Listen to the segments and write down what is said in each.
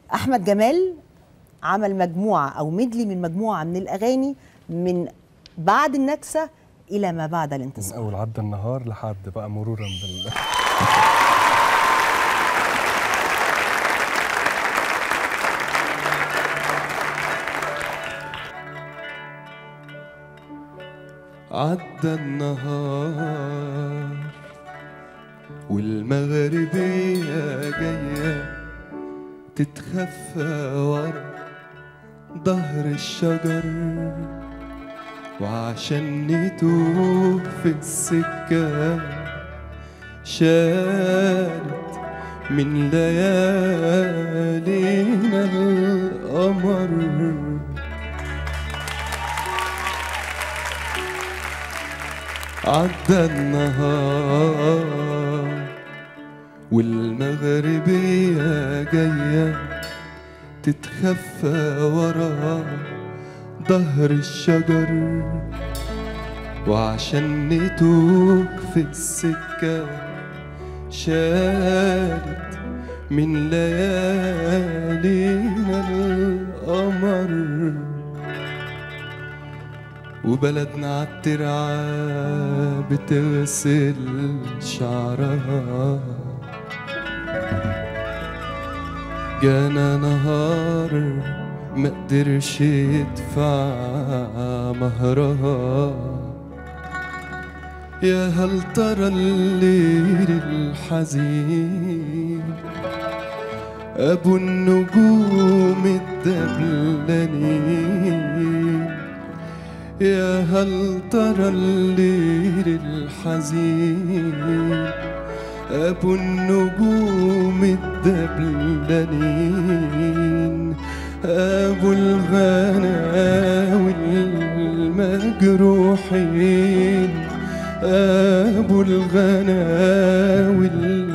احمد جمال عمل مجموعه او ميدلي من مجموعه من الاغاني من بعد النكسه الى ما بعد من الانتصار اول عدى النهار لحد بقى مرورا بال عدى النهار والمغربية جاية تتخفى ورا ظهر الشجر وعشان نتوه في السكة شالت من ليالينا القمر عدى النهار والمغربية جاية تتخفى ورا ظهر الشجر وعشان نتوه في السكة شالت من ليالينا القمر وبلدنا عالترعة بتغسل شعرها جانا نهار مقدرش يدفع مهرها يا هل ترى الليل الحزين أبو النجوم الدبلانين يا هل ترى الليل الحزين أبو النجوم الدبلانين أبو الغناوي المجروحين أبو الغناوي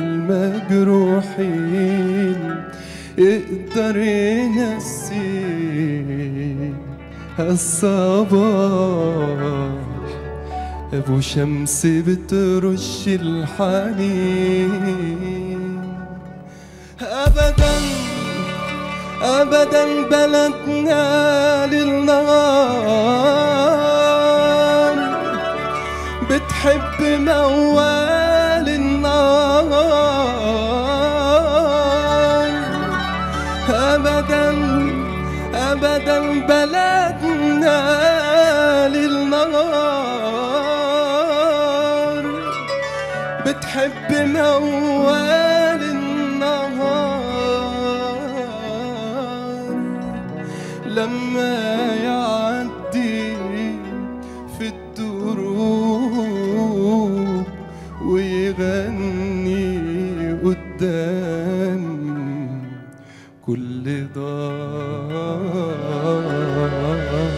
المجروحين يقدر ينسي الصباح أبو شمس بترش الحنين أبدا أبدا بلدنا للنار بتحب موال النار أبدا أبدا بلدنا للنار بتحب موال النهار لما يعدي في الدروب ويغني قدام كل دار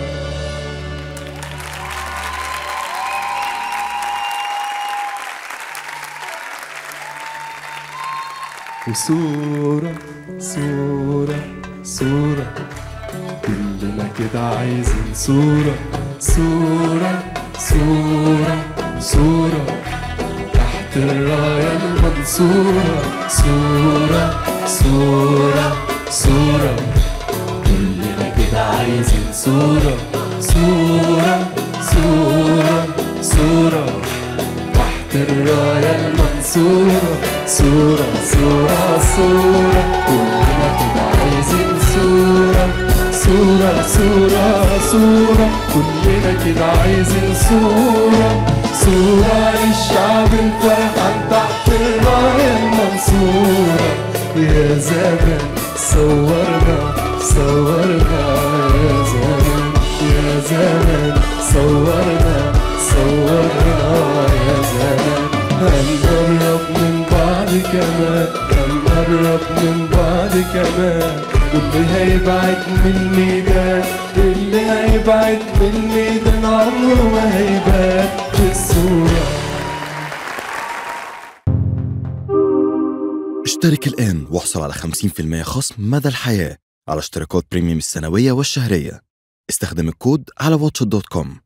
وصورة صورة صورة كلنا كده عايزين صورة صورة صورة صورة تحت الراية المنصورة صورة صورة صورة كلنا كده عايزين صورة صورة صورة صورة تحت الراية المنصورة صورة صورة صورة كلنا كده عايزين صورة صورة صورة صورة كلنا كده عايزين صورة صورة للشعب الفرحان تحت الراية المنصورة يا زمان صورنا صورنا يا زمان يا زمان صورنا صورنا يا زمان هنقرب من بعض كمان هنقرب من بعض كمان واللي هيبعد من الميدان اللي هيبعد من الميدان عمره ما هيبان في الصورة اشترك الآن واحصل على 50% خصم مدى الحياة على اشتراكات بريميوم السنوية والشهرية استخدم الكود على واتش دوت كوم